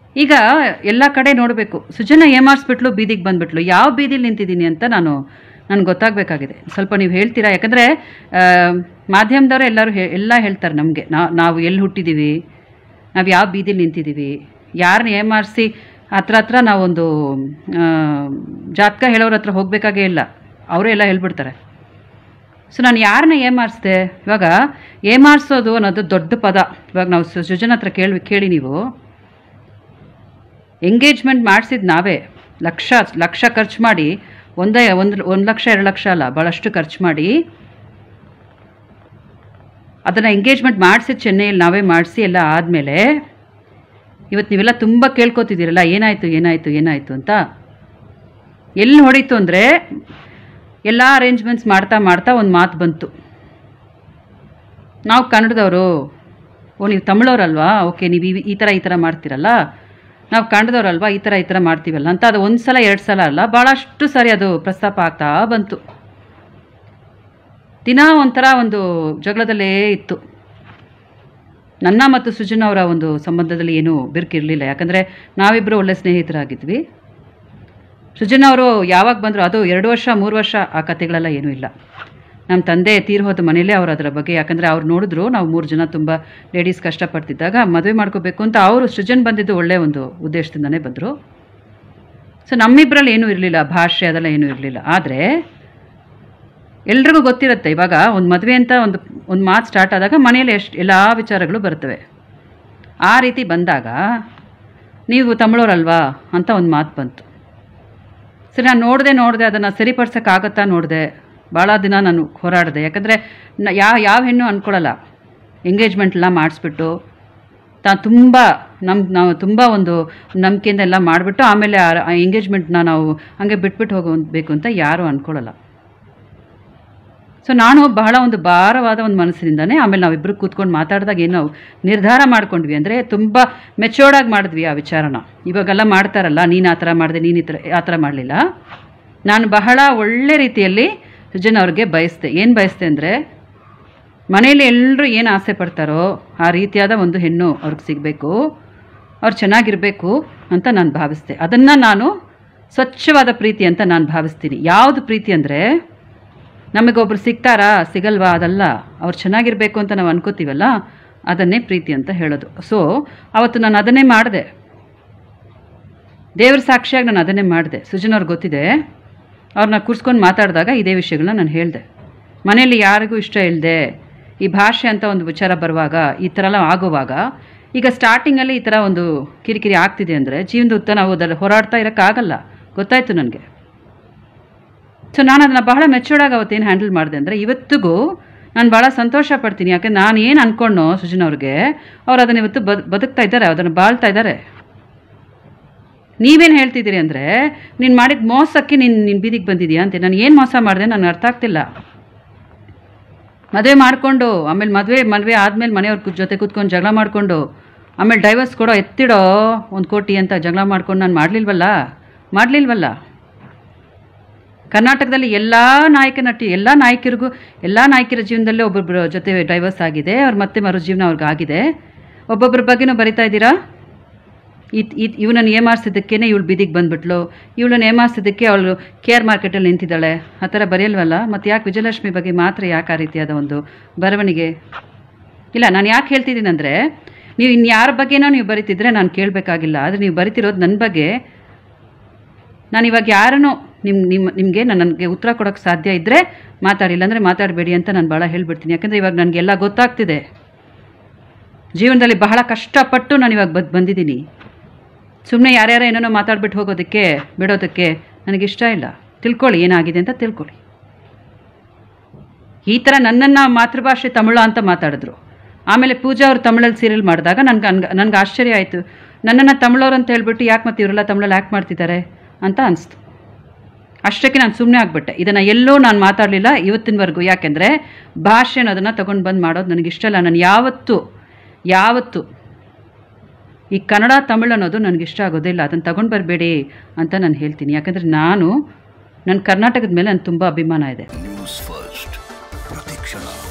ಈಗ ಎಲ್ಲ ಕಡೆ ನೋಡಬೇಕು ಸುಜನ ಏಮಾರಿಸ್ಬಿಟ್ಲು ಬೀದಿಗೆ ಬಂದ್ಬಿಟ್ಲು ಯಾವ ಬೀದಿಲಿ ನಿಂತಿದ್ದೀನಿ ಅಂತ ನಾನು ನನಗೆ ಗೊತ್ತಾಗಬೇಕಾಗಿದೆ ಸ್ವಲ್ಪ ನೀವು ಹೇಳ್ತೀರಾ ಯಾಕಂದರೆ ಮಾಧ್ಯಮದವರು ಎಲ್ಲರೂ ಹೇ ಎಲ್ಲ ಹೇಳ್ತಾರೆ ನಮಗೆ ನಾವು ಎಲ್ಲಿ ಹುಟ್ಟಿದ್ದೀವಿ ನಾವು ಯಾವ ಬೀದಿಲಿ ನಿಂತಿದ್ದೀವಿ ಯಾರನ್ನ ಏಮಾರಿಸಿ ಹತ್ರ ಹತ್ರ ನಾವೊಂದು ಆ, ಜಾತಕ ಹೇಳೋರ ಹತ್ರ ಹೋಗಬೇಕಾಗೇ ಇಲ್ಲ ಅವರೇ ಎಲ್ಲ ಹೇಳ್ಬಿಡ್ತಾರೆ ಸೊ ನಾನು ಯಾರನ್ನ ಏಮಾರಿಸ್ದೆ ಇವಾಗ ಏಮಾರಿಸೋದು ಅನ್ನೋದು ದೊಡ್ಡ ಪದ ಇವಾಗ ನಾವು ಸು- ಸುಜನ್ ಹತ್ರ ಕೇಳಿ ಕೇಳಿ ನೀವು ಎಂಗೇಜ್ಮೆಂಟ್ ಮಾಡಿಸಿದ ನಾವೇ ಲಕ್ಷ ಲಕ್ಷ ಖರ್ಚು ಮಾಡಿ ಒಂದೇ ಒಂದು ಒಂದು ಲಕ್ಷ ಎರಡು ಲಕ್ಷ ಅಲ್ಲ ಭಾಳಷ್ಟು ಖರ್ಚು ಮಾಡಿ ಅದನ್ನು ಎಂಗೇಜ್ಮೆಂಟ್ ಮಾಡಿಸಿದ ಚೆನ್ನೈಯಲ್ಲಿ ನಾವೇ ಮಾಡಿಸಿ ಎಲ್ಲ ಆದಮೇಲೆ ಇವತ್ತು ನೀವೆಲ್ಲ ತುಂಬ ಕೇಳ್ಕೊತಿದ್ದೀರಲ್ಲ ಏನಾಯಿತು ಏನಾಯಿತು ಏನಾಯಿತು ಅಂತ ಎಲ್ಲಿ ಹೊಡೀತು ಅಂದರೆ ಎಲ್ಲ ಅರೇಂಜ್ಮೆಂಟ್ಸ್ ಮಾಡ್ತಾ ಮಾಡ್ತಾ ಒಂದು ಮಾತು ಬಂತು ನಾವು ಕನ್ನಡದವರು ಓ ನೀವು ತಮಿಳವ್ರಲ್ವಾ ಓಕೆ ನೀವು ಈ- ಈ ಥರ ಈ ಥರ ಮಾಡ್ತೀರಲ್ಲ ನಾವು ಕನ್ನಡದವ್ರಲ್ವಾ ಈ ಥರ ಈ ಥರ ಮಾಡ್ತೀವಲ್ಲ ಅಂತ ಅದು ಒಂದು ಸಲ ಎರಡು ಸಲ ಅಲ್ಲ ಭಾಳಷ್ಟು ಸಾರಿ ಅದು ಪ್ರಸ್ತಾಪ ಆಗ್ತಾ ಬಂತು ದಿನ ಒಂಥರ ಒಂದು ಜಗಳದಲ್ಲೇ ಇತ್ತು ನನ್ನ ಮತ್ತು ಸುಜನ್ ಅವರ ಒಂದು ಸಂಬಂಧದಲ್ಲಿ ಏನೂ ಬಿರುಕಿರಲಿಲ್ಲ ಯಾಕಂದರೆ ನಾವಿಬ್ಬರು ಒಳ್ಳೆ ಸ್ನೇಹಿತರಾಗಿದ್ವಿ ಸುಜನ್ ಅವರು ಯಾವಾಗ ಬಂದರು ಅದು ಎರಡು ವರ್ಷ ಮೂರು ವರ್ಷ ಆ ಕತೆಗಳೆಲ್ಲ ಏನೂ ಇಲ್ಲ ನಮ್ಮ ತಂದೆ ತೀರ್ ಹೋದ ಮನೇಲೇ ಅವ್ರು ಅದರ ಬಗ್ಗೆ ಯಾಕಂದರೆ ಅವ್ರು ನೋಡಿದ್ರು ನಾವು ಮೂರು ಜನ ತುಂಬ ಲೇಡೀಸ್ ಕಷ್ಟಪಡ್ತಿದ್ದಾಗ ಮದುವೆ ಮಾಡ್ಕೋಬೇಕು ಅಂತ ಅವರು ಸೃಜನ್ ಬಂದಿದ್ದು ಒಳ್ಳೆ ಒಂದು ಉದ್ದೇಶದಿಂದನೇ ಬಂದರು ಸೊ ನಮ್ಮಿಬ್ಬರಲ್ಲಿ ಏನೂ ಇರಲಿಲ್ಲ ಭಾಷೆ ಅದೆಲ್ಲ ಏನೂ ಇರಲಿಲ್ಲ ಆದರೆ ಎಲ್ರಿಗೂ ಗೊತ್ತಿರುತ್ತೆ ಇವಾಗ ಒಂದು ಮದುವೆ ಅಂತ ಒಂದು ಒಂದು ಮಾತು ಸ್ಟಾರ್ಟ್ ಆದಾಗ ಮನೆಯಲ್ಲಿ ಎಷ್ಟು ಎಲ್ಲ ವಿಚಾರಗಳು ಬರ್ತವೆ ಆ ರೀತಿ ಬಂದಾಗ ನೀವು ತಮಿಳೋರಲ್ವಾ ಅಂತ ಒಂದು ಮಾತು ಬಂತು ಸರಿ ನಾನು ನೋಡಿದೆ ನೋಡಿದೆ ಅದನ್ನು ಸರಿಪಡ್ಸೋಕ್ಕಾಗತ್ತಾ ನೋಡಿದೆ ಭಾಳ ದಿನ ನಾನು ಹೋರಾಡಿದೆ ಯಾಕಂದರೆ ಯಾವ ಯಾವ ಹೆಣ್ಣು ಅಂದ್ಕೊಳ್ಳಲ್ಲ ಎಂಗೇಜ್ಮೆಂಟ್ ಎಲ್ಲ ಮಾಡಿಸ್ಬಿಟ್ಟು ತಾ ತುಂಬ ನಮ್ಮ ನಾವು ತುಂಬ ಒಂದು ನಂಬಿಕೆಯಿಂದ ಎಲ್ಲ ಮಾಡಿಬಿಟ್ಟು ಆಮೇಲೆ ಆ ಎಂಗೇಜ್ಮೆಂಟ್ನ ನಾವು ಹಂಗೆ ಬಿಟ್ಬಿಟ್ಟು ಹೋಗಬೇಕು ಅಂತ ಯಾರೂ ಅಂದ್ಕೊಳ್ಳಲ್ಲ ಸೊ ನಾನು ಬಹಳ ಒಂದು ಭಾರವಾದ ಒಂದು ಮನಸ್ಸಿನಿಂದನೇ ಆಮೇಲೆ ನಾವಿಬ್ಬರು ಕೂತ್ಕೊಂಡು ಮಾತಾಡಿದಾಗ ಏನು ನಾವು ನಿರ್ಧಾರ ಮಾಡ್ಕೊಂಡ್ವಿ ಅಂದರೆ ತುಂಬ ಮೆಚೋರ್ಡಾಗಿ ಮಾಡಿದ್ವಿ ಆ ವಿಚಾರನ ಇವಾಗೆಲ್ಲ ಮಾಡ್ತಾರಲ್ಲ ನೀನು ಆ ಥರ ಮಾಡಿದೆ ನೀನು ಈ ಥರ ಆ ಥರ ಮಾಡಲಿಲ್ಲ ನಾನು ಬಹಳ ಒಳ್ಳೆ ರೀತಿಯಲ್ಲಿ ಸುಜನ್ ಅವ್ರಿಗೆ ಬಯಸ್ದೆ ಏನು ಬಯಸ್ದೆ ಅಂದರೆ ಮನೇಲಿ ಎಲ್ಲರೂ ಏನು ಆಸೆ ಪಡ್ತಾರೋ ಆ ರೀತಿಯಾದ ಒಂದು ಹೆಣ್ಣು ಅವ್ರಿಗೆ ಸಿಗಬೇಕು ಅವ್ರು ಚೆನ್ನಾಗಿರಬೇಕು ಅಂತ ನಾನು ಭಾವಿಸ್ದೆ ಅದನ್ನು ನಾನು ಸ್ವಚ್ಛವಾದ ಪ್ರೀತಿ ಅಂತ ನಾನು ಭಾವಿಸ್ತೀನಿ ಯಾವುದು ಪ್ರೀತಿ ಅಂದರೆ ನಮಗೊಬ್ರು ಸಿಗ್ತಾರಾ ಸಿಗಲ್ವಾ ಅದಲ್ಲ ಅವ್ರು ಚೆನ್ನಾಗಿರಬೇಕು ಅಂತ ನಾವು ಅನ್ಕೋತೀವಲ್ಲ ಅದನ್ನೇ ಪ್ರೀತಿ ಅಂತ ಹೇಳೋದು ಸೊ ಅವತ್ತು ನಾನು ಅದನ್ನೇ ಮಾಡಿದೆ ದೇವ್ರ ಸಾಕ್ಷಿಯಾಗಿ ನಾನು ಅದನ್ನೇ ಮಾಡಿದೆ ಸುಜನ್ ಅವ್ರಿಗೆ ಗೊತ್ತಿದೆ ಅವ್ರನ್ನ ಕೂರ್ಸ್ಕೊಂಡು ಮಾತಾಡಿದಾಗ ಇದೇ ವಿಷಯಗಳನ್ನ ನಾನು ಹೇಳಿದೆ ಮನೆಯಲ್ಲಿ ಯಾರಿಗೂ ಇಷ್ಟ ಇಲ್ಲದೆ ಈ ಭಾಷೆ ಅಂತ ಒಂದು ವಿಚಾರ ಬರುವಾಗ ಈ ಥರ ಎಲ್ಲ ಆಗುವಾಗ ಈಗ ಸ್ಟಾರ್ಟಿಂಗಲ್ಲಿ ಈ ಥರ ಒಂದು ಕಿರಿಕಿರಿ ಆಗ್ತಿದೆ ಅಂದರೆ ಜೀವನದ ಉತ್ತ ನಾವು ಅದರಲ್ಲಿ ಹೋರಾಡ್ತಾ ಇರೋಕ್ಕಾಗಲ್ಲ ಗೊತ್ತಾಯಿತು ನನಗೆ ಸೊ ನಾನು ಅದನ್ನು ಬಹಳ ಮೆಚೂರ್ಡಾಗಿ ಅವತ್ತೇನು ಹ್ಯಾಂಡಲ್ ಮಾಡಿದೆ ಅಂದರೆ ಇವತ್ತಿಗೂ ನಾನು ಭಾಳ ಸಂತೋಷ ಪಡ್ತೀನಿ ಯಾಕೆ ನಾನು ಏನು ಅಂದ್ಕೊಂಡೋ ಸುಜನ್ ಅವ್ರಿಗೆ ಅವ್ರು ಅದನ್ನು ಇವತ್ತು ಬದ್ ಬದುಕ್ತಾ ಇದ್ದಾರೆ ಅದನ್ನು ಬಾಳ್ತಾ ಇದ್ದಾರೆ ನೀವೇನು ಹೇಳ್ತಿದ್ದೀರಿ ಅಂದರೆ ನೀನು ಮಾಡಿದ ಮೋಸಕ್ಕೆ ನೀನು ನಿನ್ನ ಬೀದಿಗೆ ಬಂದಿದ್ಯಾ ಅಂತ ನಾನು ಏನು ಮೋಸ ಮಾಡಿದೆ ನನಗೆ ಅರ್ಥ ಆಗ್ತಿಲ್ಲ ಮದುವೆ ಮಾಡಿಕೊಂಡು ಆಮೇಲೆ ಮದುವೆ ಮದುವೆ ಆದಮೇಲೆ ಮನೆಯವ್ರ ಕು- ಜೊತೆ ಕೂತ್ಕೊಂಡು ಜಗಳ ಮಾಡಿಕೊಂಡು ಆಮೇಲೆ ಡೈವರ್ಸ್ ಕೊಡೋ ಎತ್ತಿಡೋ ಒಂದು ಕೋಟಿ ಅಂತ ಜಗಳ ಮಾಡ್ಕೊಂಡು ನಾನು ಮಾಡಲಿಲ್ವಲ್ಲ ಮಾಡಲಿಲ್ವಲ್ಲ ಕರ್ನಾಟಕದಲ್ಲಿ ಎಲ್ಲ ನಾಯಕ ನಟಿ ಎಲ್ಲ ನಾಯಕರಿಗೂ ಎಲ್ಲ ನಾಯಕಿಯರ ಜೀವನದಲ್ಲೇ ಒಬ್ಬೊಬ್ಬರ ಜೊತೆ ಡೈವರ್ಸ್ ಆಗಿದೆ ಅವ್ರ ಮತ್ತೆ ಮರು ಜೀವನ ಅವ್ರಿಗೆ ಆಗಿದೆ ಒಬ್ಬೊಬ್ಬರ ಬಗ್ಗೆನೂ ಬರಿತಾ ಇದ್ದೀರಾ ಇತ್ ಇತ್ ಇವನನ್ನು ಏಮಾರಿಸಿದ್ದಕ್ಕೇ ಇವಳು ಬೀದಿಗೆ ಬಂದ್ಬಿಟ್ಲು ಇವಳನ್ನು ಏಮಾರಿಸಿದ್ದಕ್ಕೆ ಅವಳು ಕೇರ್ ಮಾರ್ಕೆಟಲ್ಲಿ ನಿಂತಿದ್ದಾಳೆ ಆ ಥರ ಬರೆಯಲ್ವಲ್ಲ ಮತ್ತು ಯಾಕೆ ವಿಜಯಲಕ್ಷ್ಮಿ ಬಗ್ಗೆ ಮಾತ್ರ ಯಾಕೆ ಆ ರೀತಿಯಾದ ಒಂದು ಬರವಣಿಗೆ ಇಲ್ಲ ನಾನು ಯಾಕೆ ಹೇಳ್ತಿದ್ದೀನಿ ಅಂದರೆ ನೀವು ಇನ್ಯಾರ ಬಗ್ಗೆನೋ ನೀವು ಬರಿತಿದ್ರೆ ನಾನು ಕೇಳಬೇಕಾಗಿಲ್ಲ ಆದರೆ ನೀವು ಬರಿತಿರೋದು ನನ್ನ ಬಗ್ಗೆ ನಾನು ಇವಾಗ ಯಾರನ್ನೂ ನಿಮ್ಮ ನಿಮ್ಮ ನಿಮಗೆ ನಾನು ನನಗೆ ಉತ್ತರ ಕೊಡೋಕ್ಕೆ ಸಾಧ್ಯ ಇದ್ದರೆ ಮಾತಾಡಿಲ್ಲ ಅಂದರೆ ಮಾತಾಡಬೇಡಿ ಅಂತ ನಾನು ಭಾಳ ಹೇಳ್ಬಿಡ್ತೀನಿ ಯಾಕಂದರೆ ಇವಾಗ ನನಗೆಲ್ಲ ಗೊತ್ತಾಗ್ತಿದೆ ಜೀವನದಲ್ಲಿ ಬಹಳ ಕಷ್ಟಪಟ್ಟು ನಾನು ಇವಾಗ ಬದ್ ಬಂದಿದ್ದೀನಿ ಸುಮ್ಮನೆ ಯಾರ್ಯಾರ ಏನೇನೋ ಮಾತಾಡ್ಬಿಟ್ಟು ಹೋಗೋದಕ್ಕೆ ಬಿಡೋದಕ್ಕೆ ನನಗಿಷ್ಟ ಇಲ್ಲ ತಿಳ್ಕೊಳ್ಳಿ ಏನಾಗಿದೆ ಅಂತ ತಿಳ್ಕೊಳ್ಳಿ ಈ ಥರ ನನ್ನನ್ನು ಮಾತೃಭಾಷೆ ತಮಿಳು ಅಂತ ಮಾತಾಡಿದ್ರು ಆಮೇಲೆ ಪೂಜಾ ಅವರು ತಮಿಳಲ್ಲಿ ಸೀರಿಯಲ್ ಮಾಡಿದಾಗ ನನಗೆ ನನಗೆ ಆಶ್ಚರ್ಯ ಆಯಿತು ನನ್ನನ್ನು ತಮಿಳವ್ರು ಅಂತ ಹೇಳ್ಬಿಟ್ಟು ಯಾಕೆ ಮತ್ತೆ ಇವರೆಲ್ಲ ತಮಿಳಲ್ಲಿ ಯಾಕೆ ಮಾಡ್ತಿದ್ದಾರೆ ಅಂತ ಅನಿಸ್ತು ಅಷ್ಟಕ್ಕೆ ನಾನು ಸುಮ್ಮನೆ ಆಗಿಬಿಟ್ಟೆ ಇದನ್ನು ಎಲ್ಲೂ ನಾನು ಮಾತಾಡಲಿಲ್ಲ ಇವತ್ತಿನವರೆಗೂ ಯಾಕೆಂದರೆ ಭಾಷೆ ಅನ್ನೋದನ್ನು ತೊಗೊಂಡು ಬಂದು ಮಾಡೋದು ನನಗೆ ಇಷ್ಟ ಇಲ್ಲ ನಾನು ಯಾವತ್ತೂ ಯಾವತ್ತೂ ಈ ಕನ್ನಡ ತಮಿಳು ಅನ್ನೋದು ನನಗೆ ಇಷ್ಟ ಆಗೋದಿಲ್ಲ ಅದನ್ನು ತಗೊಂಡು ಬರಬೇಡಿ ಅಂತ ನಾನು ಹೇಳ್ತೀನಿ ಯಾಕಂದರೆ ನಾನು ನನ್ನ ಕರ್ನಾಟಕದ ಮೇಲೆ ನನಗೆ ತುಂಬ ಅಭಿಮಾನ ಇದೆ ನ್ಯೂಸ್ ಫಸ್ಟ್ ಪ್ರತಿಕ್ಷಣ